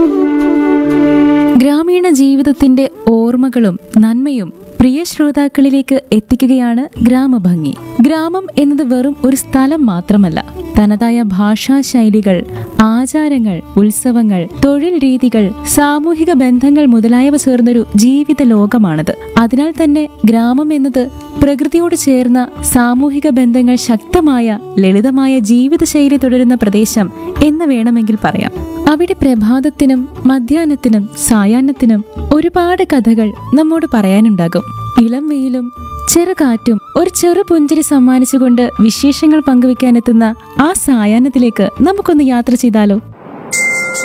ഗ്രാമീണ ജീവിതത്തിന്റെ ഓർമ്മകളും നന്മയും പ്രിയ ശ്രോതാക്കളിലേക്ക് എത്തിക്കുകയാണ് ഗ്രാമഭംഗി ഗ്രാമം എന്നത് വെറും ഒരു സ്ഥലം മാത്രമല്ല തനതായ ഭാഷാ ശൈലികൾ ആചാരങ്ങൾ ഉത്സവങ്ങൾ തൊഴിൽ രീതികൾ സാമൂഹിക ബന്ധങ്ങൾ മുതലായവ ചേർന്നൊരു ജീവിത ലോകമാണത് അതിനാൽ തന്നെ ഗ്രാമം എന്നത് പ്രകൃതിയോട് ചേർന്ന സാമൂഹിക ബന്ധങ്ങൾ ശക്തമായ ലളിതമായ ജീവിതശൈലി തുടരുന്ന പ്രദേശം എന്ന് വേണമെങ്കിൽ പറയാം അവിടെ പ്രഭാതത്തിനും മധ്യാഹ്നത്തിനും സായാഹ്നത്തിനും ഒരുപാട് കഥകൾ നമ്മോട് പറയാനുണ്ടാകും ഇളം വെയിലും ചെറുകാറ്റും ഒരു ചെറു പുഞ്ചിരി സമ്മാനിച്ചുകൊണ്ട് വിശേഷങ്ങൾ പങ്കുവെക്കാനെത്തുന്ന ആ സായാഹ്നത്തിലേക്ക് നമുക്കൊന്ന് യാത്ര ചെയ്താലോ